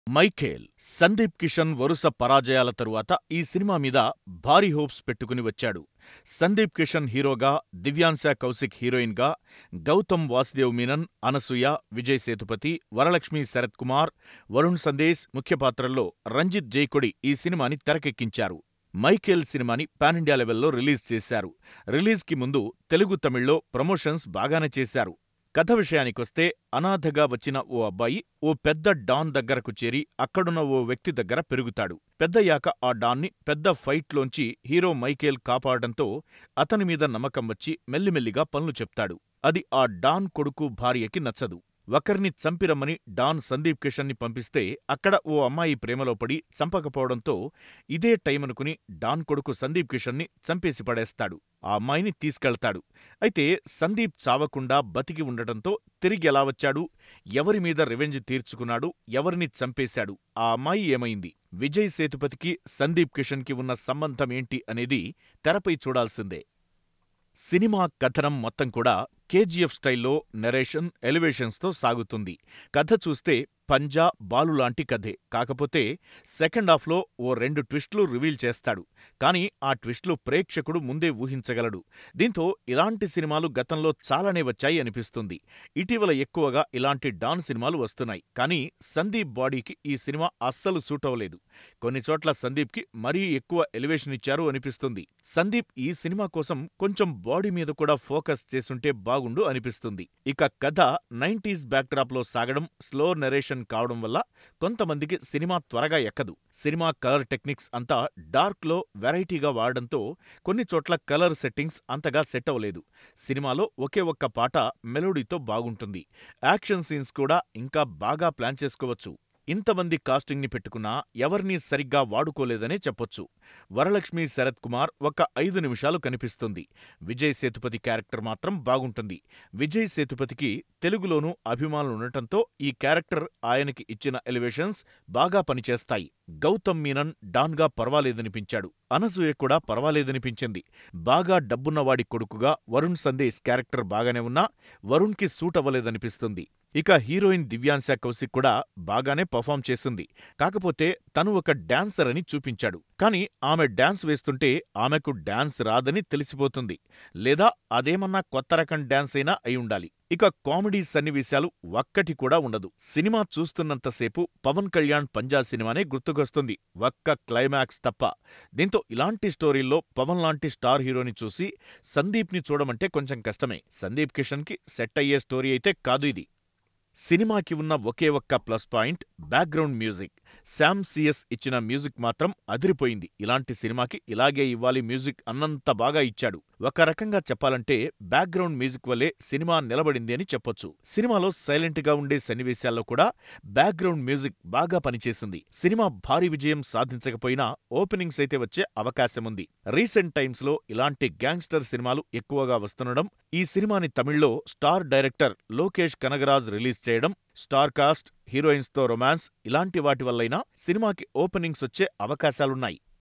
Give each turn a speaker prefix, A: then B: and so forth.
A: Michael Sandeep Kishan వరుస పరాజయాల తరువాత ఈ సినిమా మీద భారీ హోప్స్ పెట్టుకుని వచ్చాడు సందీప్ కిషన్ హీరోగా దివ్యాంశ కౌశిక్ హీరోయిన్గా గౌతమ్ వాసుదేవ్ మీనన్ అనసూయ విజయ్ సేతుపతి వరలక్ష్మి శరత్ కుమార్ వరుణ్ సందేశ్ ముఖ్య పాత్రల్లో రంజిత్ జైకొడి ఈ సినిమాని తెరకెక్కించారు మైఖేల్ సినిమాని పాన్ ఇండియా లెవెల్లో రిలీజ్ చేశారు రిలీజ్కి ముందు తెలుగు తమిళ్లో ప్రమోషన్స్ బాగానే చేశారు కథ విషయానికొస్తే అనాథగా వచ్చిన ఓ అబ్బాయి ఓ పెద్ద డాన్ దగ్గరకు చేరి అక్కడున్న ఓ వ్యక్తి దగ్గర పెరుగుతాడు పెద్దయ్యాక ఆ డాన్ని పెద్ద ఫైట్లోంచి హీరో మైకేల్ కాపాడడంతో అతని మీద నమ్మకం వచ్చి మెల్లిమెల్లిగా పనులు చెప్తాడు అది ఆ డాన్ కొడుకు భార్యకి నచ్చదు ఒకరిని చంపిరమ్మని డాన్ సందీప్ కిషన్ని పంపిస్తే అక్కడ ఓ అమ్మాయి ప్రేమలో పడి చంపకపోవడంతో ఇదే టైమనుకుని డాన్ కొడుకు సందీప్ కిషన్ని చంపేసి పడేస్తాడు ఆ అమ్మాయిని తీసుకెళ్తాడు అయితే సందీప్ చావకుండా బతికి ఉండటంతో తిరిగి ఎలా వచ్చాడు ఎవరి మీద రివెంజ్ తీర్చుకున్నాడు ఎవరిని చంపేశాడు ఆ అమ్మాయి ఏమైంది విజయ్ సేతుపతికి సందీప్ కిషన్కి ఉన్న సంబంధం ఏంటి అనేది తెరపై చూడాల్సిందే సినిమా కథనం మొత్తం కూడా కేజీఎఫ్ స్టైల్లో నెరేషన్ ఎలివేషన్స్తో సాగుతుంది కథ చూస్తే పంజా బాలు లాంటి కథే కాకపోతే సెకండ్ హాఫ్లో ఓ రెండు ట్విస్టులు రివీల్ చేస్తాడు కానీ ఆ ట్విస్టులు ప్రేక్షకుడు ముందే ఊహించగలడు దీంతో ఇలాంటి సినిమాలు గతంలో చాలానే వచ్చాయి అనిపిస్తుంది ఇటీవల ఎక్కువగా ఇలాంటి డాన్ సినిమాలు వస్తున్నాయి కానీ సందీప్ బాడీకి ఈ సినిమా అస్సలు సూట్ అవ్వలేదు కొన్ని చోట్ల సందీప్కి మరీ ఎక్కువ ఎలివేషన్ ఇచ్చారు అనిపిస్తుంది సందీప్ ఈ సినిమా కోసం కొంచెం బాడీ మీద కూడా ఫోకస్ చేసుంటే బాగుండు అనిపిస్తుంది ఇక కథ నైంటీస్ బ్యాక్డ్రాప్లో సాగడం స్లో నెరేషన్ కావడం వల్ల కొంతమందికి సినిమా త్వరగా ఎక్కదు సినిమా కలర్ టెక్నిక్స్ అంతా డార్క్లో వెరైటీగా వాడడంతో కొన్ని చోట్ల కలర్ సెట్టింగ్స్ అంతగా సెట్ అవ్వలేదు సినిమాలో ఒకే ఒక్క పాట మెలోడీతో బాగుంటుంది యాక్షన్ సీన్స్ కూడా ఇంకా బాగా ప్లాన్ చేసుకోవచ్చు ఇంతమంది కాస్టింగ్ని పెట్టుకున్నా ఎవరినీ సరిగ్గా వాడుకోలేదనే చెప్పొచ్చు వరలక్ష్మి శరత్ కుమార్ ఒక ఐదు నిమిషాలు కనిపిస్తుంది విజయ్ సేతుపతి క్యారెక్టర్ మాత్రం బాగుంటుంది విజయ్ సేతుపతికి తెలుగులోనూ అభిమానులు ఉండటంతో ఈ క్యారెక్టర్ ఆయనకి ఇచ్చిన ఎలివేషన్స్ బాగా పనిచేస్తాయి గౌతమ్ మీనన్ డాన్గా పర్వాలేదనిపించాడు అనసూయ కూడా పర్వాలేదనిపించింది బాగా డబ్బున్నవాడి కొడుకుగా వరుణ్ సందేశ్ క్యారెక్టర్ బాగానే ఉన్నా వరుణ్కి సూట్ అవ్వలేదనిపిస్తుంది ఇక హీరోయిన్ దివ్యాంశ కౌశిక్ కూడా బాగానే పర్ఫామ్ చేసింది కాకపోతే తను ఒక డాన్సర్ అని చూపించాడు కానీ ఆమె డాన్స్ వేస్తుంటే ఆమెకు డాన్స్ రాదని తెలిసిపోతుంది లేదా అదేమన్నా కొత్త రకం డాన్స్ అయినా అయి ఉండాలి ఇక కామెడీ సన్నివేశాలు ఒక్కటి కూడా ఉండదు సినిమా చూస్తున్నంతసేపు పవన్ కళ్యాణ్ పంజా సినిమానే గుర్తుకొస్తుంది ఒక్క క్లైమాక్స్ తప్ప దీంతో ఇలాంటి స్టోరీల్లో పవన్ లాంటి స్టార్ హీరోని చూసి సందీప్ని చూడమంటే కొంచెం కష్టమే సందీప్ కిషన్కి సెట్ అయ్యే స్టోరీ అయితే కాదు ఇది సినిమాకి ఉన్న ఒకే ఒక్క plus point background music Sam CS ఇచ్చిన మ్యూజిక్ మాత్రం అదిరిపోయింది ఇలాంటి సినిమాకి ఇలాగే ఇవ్వాలి మ్యూజిక్ అన్నంత బాగా ఇచ్చాడు ఒక రకంగా చెప్పాలంటే బ్యాక్గ్రౌండ్ మ్యూజిక్ వల్లే సినిమా నిలబడింది అని చెప్పొచ్చు సినిమాలో సైలెంట్ గా ఉండే సన్నివేశాల్లో కూడా బ్యాక్గ్రౌండ్ మ్యూజిక్ బాగా పనిచేసింది సినిమా భారీ విజయం సాధించకపోయినా ఓపెనింగ్స్ అయితే వచ్చే అవకాశం ఉంది రీసెంట్ టైమ్స్ లో ఇలాంటి గ్యాంగ్స్టర్ సినిమాలు ఎక్కువగా వస్తుండడం ఈ సినిమాని తమిళ్లో star director Lokesh Kanagaraj release చేయడం స్టార్ కాస్ట్ హీరోయిన్స్తో రొమాన్స్ ఇలాంటి వాటి వల్లైనా సినిమాకి ఓపెనింగ్స్ వచ్చే అవకాశాలున్నాయి